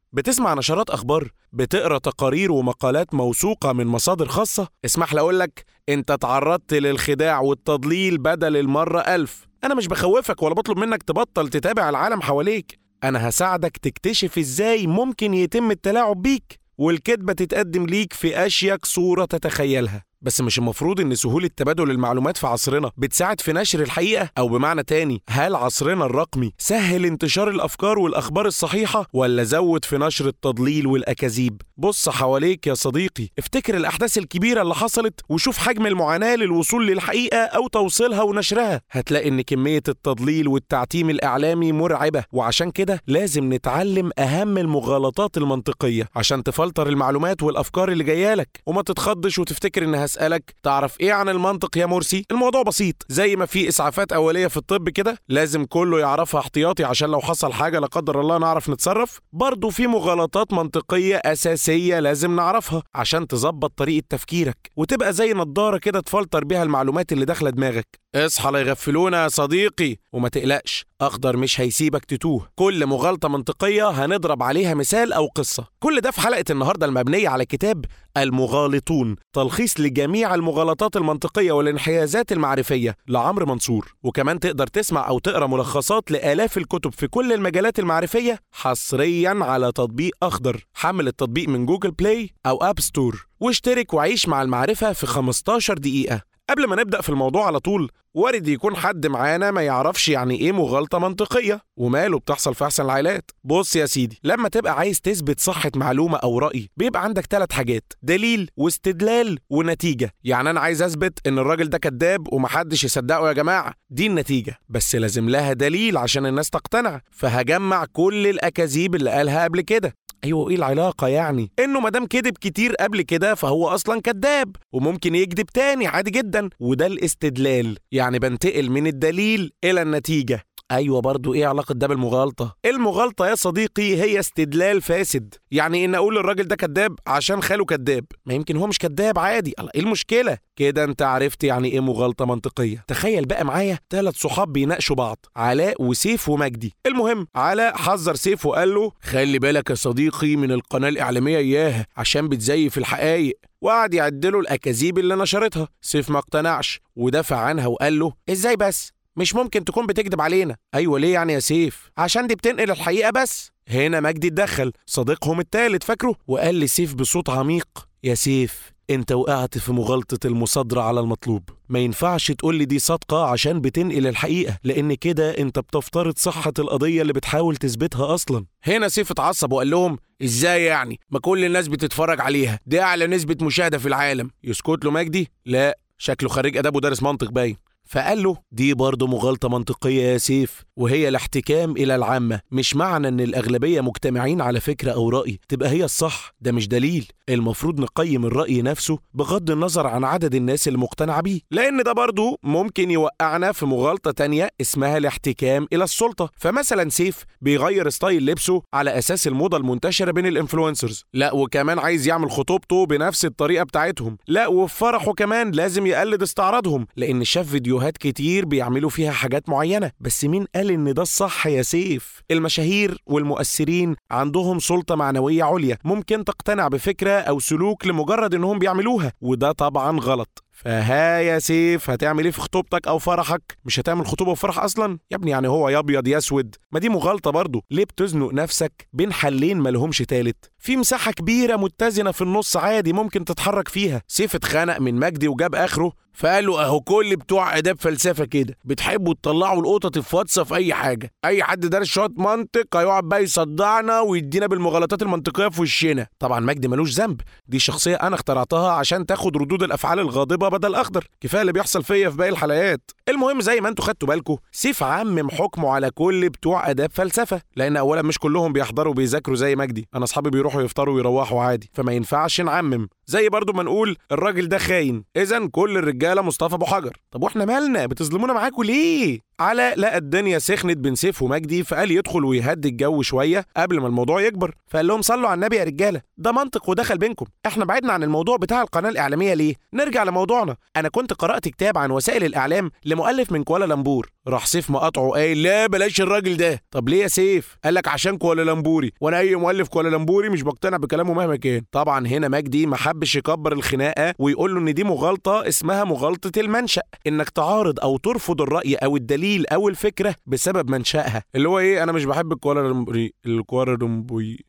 بتسمع نشرات أخبار بتقرأ تقارير ومقالات موثوقة من مصادر خاصة اسمح لي أقولك أنت تعرضت للخداع والتضليل بدل المرة ألف أنا مش بخوفك ولا بطلب منك تبطل تتابع العالم حواليك أنا هساعدك تكتشف إزاي ممكن يتم التلاعب بيك والكذبة تتقدم ليك في أشيك صورة تتخيلها بس مش المفروض ان سهولة تبادل المعلومات في عصرنا بتساعد في نشر الحقيقة او بمعنى تاني هل عصرنا الرقمي سهل انتشار الافكار والاخبار الصحيحة ولا زود في نشر التضليل والاكاذيب بص حواليك يا صديقي افتكر الاحداث الكبيرة اللي حصلت وشوف حجم المعاناة للوصول للحقيقة او توصيلها ونشرها هتلاقي ان كمية التضليل والتعتيم الاعلامي مرعبة وعشان كده لازم نتعلم اهم المغالطات المنطقية عشان تفلتر المعلومات والافكار اللي جايالك وما تتخضش وتفتكر انها هسألك تعرف ايه عن المنطق يا مرسي؟ الموضوع بسيط زي ما في اسعافات اولية في الطب كده لازم كله يعرفها احتياطي عشان لو حصل حاجة لا قدر الله نعرف نتصرف برضه في مغالطات منطقية اساسية لازم نعرفها عشان تظبط طريقة تفكيرك وتبقى زي نضارة كده تفلتر بيها المعلومات اللي داخلة دماغك اصحى لا يغفلونا يا صديقي وما تقلقش اخضر مش هيسيبك تتوه كل مغالطة منطقية هنضرب عليها مثال او قصة كل ده في حلقة النهاردة المبنية على كتاب المغالطون تلخيص لجميع المغالطات المنطقية والانحيازات المعرفية لعمرو منصور وكمان تقدر تسمع او تقرا ملخصات لالاف الكتب في كل المجالات المعرفية حصريا على تطبيق اخضر حمل التطبيق من جوجل بلاي او اب ستور واشترك وعيش مع المعرفة في 15 دقيقة قبل ما نبدأ في الموضوع على طول وارد يكون حد معانا ما يعرفش يعني ايه مغالطة منطقية وماله بتحصل في أحسن العائلات بص يا سيدي لما تبقى عايز تثبت صحة معلومة أو رأي بيبقى عندك ثلاث حاجات دليل واستدلال ونتيجة يعني أنا عايز أثبت إن الراجل ده كذاب ومحدش يصدقه يا جماعة دي النتيجة بس لازم لها دليل عشان الناس تقتنع فهجمع كل الأكاذيب اللي قالها قبل كده ايوه ايه العلاقه يعني انه مادام كذب كتير قبل كده فهو اصلا كذاب وممكن يكذب تاني عادي جدا وده الاستدلال يعني بنتقل من الدليل الى النتيجه ايوه برضو ايه علاقه ده بالمغالطه المغالطه يا صديقي هي استدلال فاسد يعني ان اقول الراجل ده كذاب عشان خاله كذاب ما يمكن هو مش كذاب عادي الله ايه المشكله كده انت عرفت يعني ايه مغالطه منطقيه تخيل بقى معايا ثلاث صحاب بيناقشوا بعض علاء وسيف ومجدي المهم علاء حذر سيف وقال له خلي بالك يا صديقي من القناه الاعلاميه اياها عشان بتزيف الحقائق وقعد يعدله الاكاذيب اللي نشرتها سيف ما اقتنعش ودافع عنها وقال له ازاي بس مش ممكن تكون بتكذب علينا ايوه ليه يعني يا سيف عشان دي بتنقل الحقيقه بس هنا مجدي اتدخل صديقهم التالت فاكره وقال لسيف بصوت عميق يا سيف انت وقعت في مغالطة المصادرة على المطلوب ما ينفعش تقول لي دي صادقة عشان بتنقل الحقيقة لأن كده انت بتفترض صحة القضية اللي بتحاول تثبتها أصلا هنا سيف اتعصب وقال لهم ازاي يعني ما كل الناس بتتفرج عليها دي أعلى نسبة مشاهدة في العالم يسكت له مجدي لا شكله خريج آداب ودارس منطق باين فقال له دي برضه مغالطة منطقية يا سيف وهي الاحتكام إلى العامة مش معنى إن الأغلبية مجتمعين على فكرة أو رأي تبقى هي الصح ده مش دليل المفروض نقيم الرأي نفسه بغض النظر عن عدد الناس اللي مقتنعة بيه لأن ده برضه ممكن يوقعنا في مغالطة تانية اسمها الاحتكام إلى السلطة فمثلا سيف بيغير ستايل لبسه على أساس الموضة المنتشرة بين الانفلونسرز لا وكمان عايز يعمل خطوبته بنفس الطريقة بتاعتهم لا وفي فرحه كمان لازم يقلد استعراضهم لأن شاف فيديوهات كتير بيعملوا فيها حاجات معينة بس مين قال إن ده الصح يا سيف المشاهير والمؤثرين عندهم سلطة معنوية عليا ممكن تقتنع بفكرة أو سلوك لمجرد إنهم بيعملوها وده طبعا غلط فها يا سيف هتعمل ايه في خطوبتك او فرحك مش هتعمل خطوبه وفرح اصلا يا ابني يعني هو يا ابيض يا اسود ما دي مغالطه برضه ليه بتزنق نفسك بين حلين مالهمش تالت في مساحه كبيره متزنه في النص عادي ممكن تتحرك فيها سيف اتخانق من مجدي وجاب اخره فقال له اهو كل بتوع اداب فلسفه كده بتحبوا تطلعوا القطط الفاطسه في اي حاجه اي حد دارس شويه منطق هيقعد بقى يصدعنا ويدينا بالمغالطات المنطقيه في وشنا طبعا مجدي ملوش ذنب دي شخصيه انا اخترعتها عشان تاخد ردود الافعال الغاضبه بدل اخضر كفايه اللي بيحصل فيا في باقي الحلقات المهم زي ما انتوا خدتوا بالكم سيف عمم حكمه على كل بتوع اداب فلسفه لان اولا مش كلهم بيحضروا وبيذاكروا زي مجدي انا اصحابي بيروحوا يفطروا ويروحوا عادي فما ينفعش نعمم زي برضو ما نقول الراجل ده خاين اذا كل الرجاله مصطفى ابو حجر طب واحنا مالنا بتظلمونا معاكوا ليه علاء لقى الدنيا سخنت بين سيف ومجدي فقال يدخل ويهدي الجو شويه قبل ما الموضوع يكبر فقال لهم صلوا على النبي يا رجاله ده منطق ودخل بينكم احنا بعدنا عن الموضوع بتاع القناه الاعلاميه ليه نرجع لموضوعنا انا كنت قرات كتاب عن وسائل الاعلام لمؤلف من كوالالمبور راح سيف مقاطعه قايل لا بلاش الراجل ده طب ليه يا سيف قال لك عشان كوالالمبوري وانا اي مؤلف كوالالمبوري مش بقتنع بكلامه مهما كان طبعا هنا مجدي ما حبش يكبر الخناقه ويقول له ان دي مغالطه اسمها مغالطه المنشا انك تعارض او ترفض الراي او الدليل او الفكره بسبب منشاها اللي هو ايه انا مش بحب الكوالالمبوري الكوالالمبوري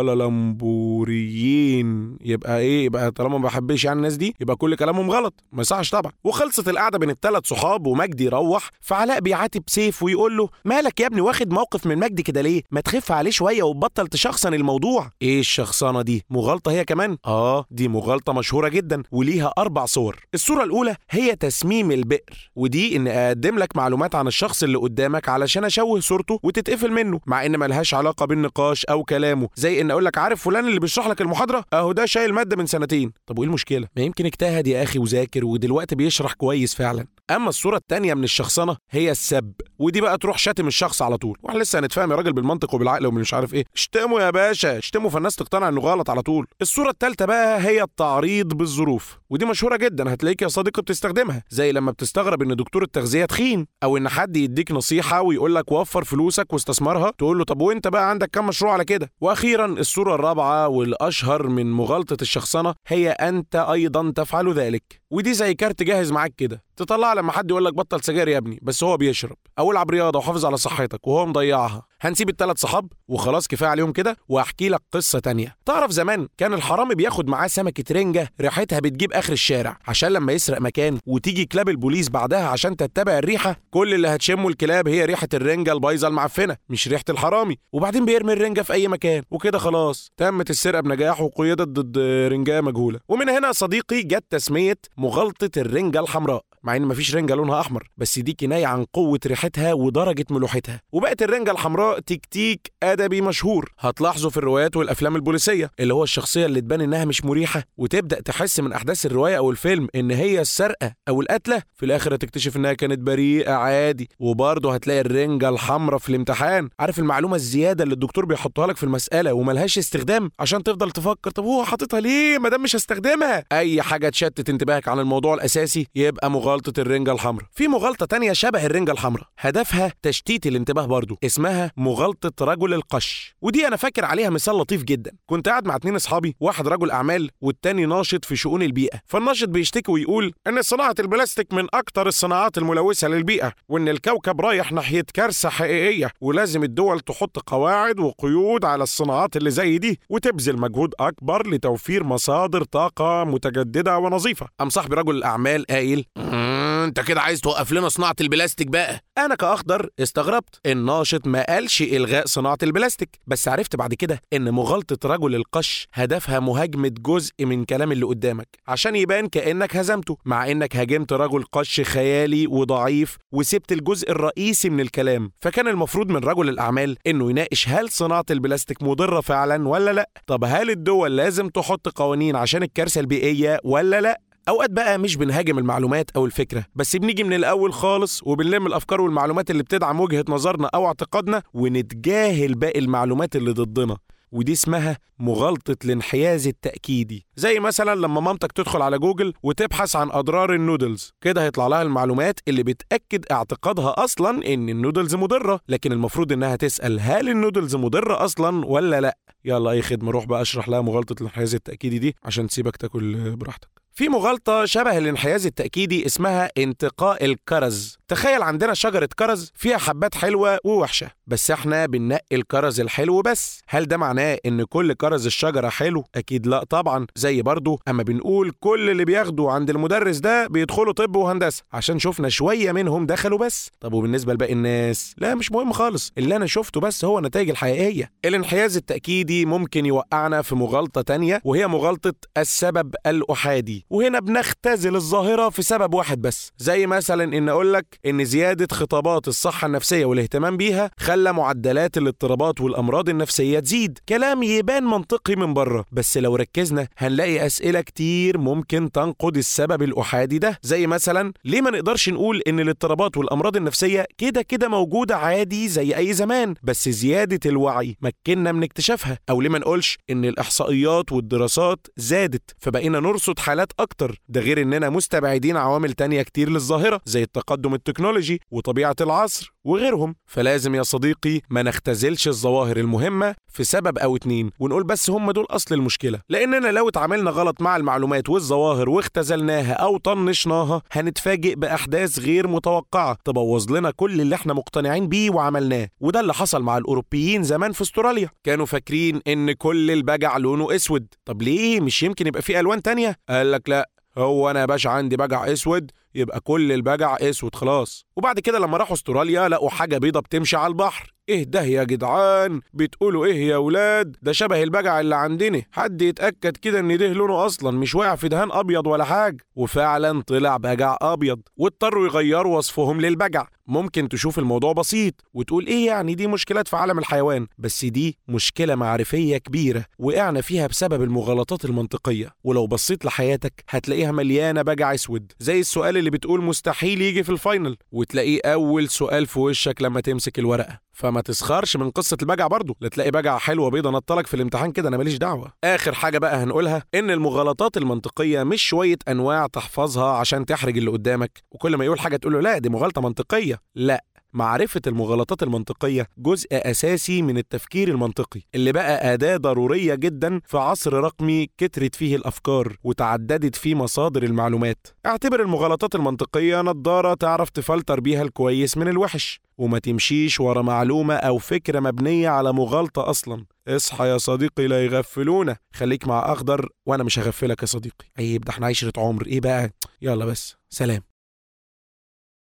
الكوالالمبوريين يبقى ايه يبقى طالما ما بحبش يعني الناس دي يبقى كل كلامهم غلط ما يصحش طبعا وخلصت القعده بين الثلاث صحاب ومجدي روح فعلاء بيعاتب سيف ويقول له مالك يا ابني واخد موقف من مجدي كده ليه ما تخف عليه شويه وتبطل تشخصن الموضوع ايه الشخصنه دي مغالطه هي كمان اه دي مغالطه مشهوره جدا وليها اربع صور الصوره الاولى هي تسميم البئر ودي ان اقدم لك معلومات عن الشخص اللي قدامك علشان اشوه صورته وتتقفل منه مع ان ملهاش علاقه بالنقاش او كلامه زي ان اقول لك عارف فلان اللي بيشرح لك المحاضره اهو ده شايل ماده من سنتين طب وايه المشكله ما يمكن اجتهد يا اخي وذاكر ودلوقتي بيشرح كويس فعلا اما الصوره الثانيه من الشخصنه هي السب ودي بقى تروح شاتم الشخص على طول واحنا لسه هنتفاهم يا راجل بالمنطق وبالعقل ومش عارف ايه اشتموا يا باشا اشتموا فالناس تقتنع انه غلط على طول الصوره الثالثه بقى هي التعريض بالظروف ودي مشهوره جدا هتلاقيك يا صديقي بتستخدمها زي لما بتستغرب ان دكتور التغذيه تخين او ان حد يديك نصيحه ويقول لك وفر فلوسك واستثمرها تقول له طب وانت بقى عندك كام مشروع على كده واخيرا الصوره الرابعه والاشهر من مغالطه الشخصنه هي انت ايضا تفعل ذلك ودي زي كارت جاهز معاك كده تطلع لما حد يقول لك بطل سجاير يا ابني بس هو بيشرب او العب رياضه وحافظ على صحتك وهو مضيعها هنسيب الثلاث صحاب وخلاص كفايه عليهم كده واحكي لك قصه تانية تعرف زمان كان الحرامي بياخد معاه سمكه رنجه ريحتها بتجيب اخر الشارع عشان لما يسرق مكان وتيجي كلاب البوليس بعدها عشان تتبع الريحه كل اللي هتشمه الكلاب هي ريحه الرنجه البايظه المعفنه مش ريحه الحرامي وبعدين بيرمي الرنجه في اي مكان وكده خلاص تمت السرقه بنجاح وقيدت ضد رنجه مجهوله ومن هنا صديقي جت تسميه مغالطه الرنجه الحمراء مع ان مفيش رنجه لونها احمر بس دي كنايه عن قوه ريحتها ودرجه ملوحتها وبقت الرنجه الحمراء تكتيك ادبي مشهور هتلاحظه في الروايات والافلام البوليسيه اللي هو الشخصيه اللي تبان انها مش مريحه وتبدا تحس من احداث الروايه او الفيلم ان هي السرقه او القتله في الاخر هتكتشف انها كانت بريئه عادي وبرضه هتلاقي الرنجه الحمراء في الامتحان عارف المعلومه الزياده اللي الدكتور بيحطها لك في المساله وملهاش استخدام عشان تفضل تفكر طب هو حاططها ليه ما دام مش هستخدمها اي حاجه تشتت انتباهك عن الموضوع الاساسي يبقى مغالطه الرنجه الحمراء في مغالطه تانية شبه الرنجه الحمراء هدفها تشتيت الانتباه برضه اسمها مغالطه رجل القش ودي انا فاكر عليها مثال لطيف جدا كنت قاعد مع اتنين اصحابي واحد رجل اعمال والتاني ناشط في شؤون البيئه فالناشط بيشتكي ويقول ان صناعه البلاستيك من اكتر الصناعات الملوثه للبيئه وان الكوكب رايح ناحيه كارثه حقيقيه ولازم الدول تحط قواعد وقيود على الصناعات اللي زي دي وتبذل مجهود اكبر لتوفير مصادر طاقه متجدده ونظيفه ام صاحبي رجل الاعمال قايل انت كده عايز توقف لنا صناعه البلاستيك بقى انا كاخضر استغربت الناشط ما قالش الغاء صناعه البلاستيك بس عرفت بعد كده ان مغالطه رجل القش هدفها مهاجمه جزء من كلام اللي قدامك عشان يبان كانك هزمته مع انك هاجمت رجل قش خيالي وضعيف وسبت الجزء الرئيسي من الكلام فكان المفروض من رجل الاعمال انه يناقش هل صناعه البلاستيك مضره فعلا ولا لا طب هل الدول لازم تحط قوانين عشان الكارثه البيئيه ولا لا اوقات بقى مش بنهاجم المعلومات او الفكره بس بنيجي من الاول خالص وبنلم الافكار والمعلومات اللي بتدعم وجهه نظرنا او اعتقادنا ونتجاهل باقي المعلومات اللي ضدنا ودي اسمها مغالطة الانحياز التأكيدي زي مثلا لما مامتك تدخل على جوجل وتبحث عن أضرار النودلز كده هيطلع لها المعلومات اللي بتأكد اعتقادها أصلا إن النودلز مضرة لكن المفروض إنها تسأل هل النودلز مضرة أصلا ولا لأ يلا أي خدمة روح بقى أشرح لها مغالطة الانحياز التأكيدي دي عشان تسيبك تاكل براحتك في مغالطة شبه الانحياز التأكيدي اسمها انتقاء الكرز تخيل عندنا شجرة كرز فيها حبات حلوة ووحشة بس احنا بننقي الكرز الحلو بس هل ده معناه ان كل كرز الشجرة حلو؟ اكيد لا طبعا زي برضو اما بنقول كل اللي بياخدوا عند المدرس ده بيدخلوا طب وهندسة عشان شفنا شوية منهم دخلوا بس طب وبالنسبة لباقي الناس لا مش مهم خالص اللي انا شفته بس هو النتائج الحقيقية الانحياز التأكيدي ممكن يوقعنا في مغالطة تانية وهي مغالطة السبب الأحادي وهنا بنختزل الظاهرة في سبب واحد بس زي مثلا ان اقول لك ان زيادة خطابات الصحة النفسية والاهتمام بيها خلى معدلات الاضطرابات والامراض النفسية تزيد كلام يبان منطقي من بره بس لو ركزنا هنلاقي اسئلة كتير ممكن تنقض السبب الاحادي ده زي مثلا ليه ما نقدرش نقول ان الاضطرابات والامراض النفسية كده كده موجودة عادي زي اي زمان بس زيادة الوعي مكننا من اكتشافها او ليه ما نقولش ان الاحصائيات والدراسات زادت فبقينا نرصد حالات أكتر ده غير إننا مستبعدين عوامل تانية كتير للظاهرة زي التقدم التكنولوجي وطبيعة العصر وغيرهم فلازم يا صديقي ما نختزلش الظواهر المهمة في سبب أو اتنين ونقول بس هم دول أصل المشكلة لأننا لو اتعاملنا غلط مع المعلومات والظواهر واختزلناها أو طنشناها هنتفاجئ بأحداث غير متوقعة تبوظ لنا كل اللي احنا مقتنعين بيه وعملناه وده اللي حصل مع الأوروبيين زمان في استراليا كانوا فاكرين إن كل البجع لونه أسود طب ليه مش يمكن يبقى فيه ألوان تانية قال لك لا هو انا يا باشا عندي بجع اسود يبقى كل البجع اسود خلاص وبعد كده لما راحوا استراليا لقوا حاجه بيضه بتمشي على البحر ايه ده يا جدعان بتقولوا ايه يا ولاد ده شبه البجع اللي عندنا حد يتاكد كده ان ده لونه اصلا مش واقع في دهان ابيض ولا حاجه وفعلا طلع بجع ابيض واضطروا يغيروا وصفهم للبجع ممكن تشوف الموضوع بسيط وتقول ايه يعني دي مشكلات في عالم الحيوان بس دي مشكله معرفيه كبيره وقعنا فيها بسبب المغالطات المنطقيه ولو بصيت لحياتك هتلاقيها مليانه بجع اسود زي السؤال اللي بتقول مستحيل يجي في الفاينل وتلاقيه اول سؤال في وشك لما تمسك الورقه فما تسخرش من قصه البجع برضه لا تلاقي بجعه حلوه بيضه نطلك في الامتحان كده انا ماليش دعوه اخر حاجه بقى هنقولها ان المغالطات المنطقيه مش شويه انواع تحفظها عشان تحرج اللي قدامك وكل ما يقول حاجه تقول له لا دي مغالطه منطقيه لا معرفة المغالطات المنطقية جزء أساسي من التفكير المنطقي اللي بقى أداة ضرورية جدا في عصر رقمي كترت فيه الأفكار وتعددت فيه مصادر المعلومات اعتبر المغالطات المنطقية نظارة تعرف تفلتر بيها الكويس من الوحش وما تمشيش ورا معلومة أو فكرة مبنية على مغالطة أصلا اصحى يا صديقي لا يغفلونا خليك مع أخضر وأنا مش هغفلك يا صديقي عيب ده احنا عشرة عمر إيه بقى يلا بس سلام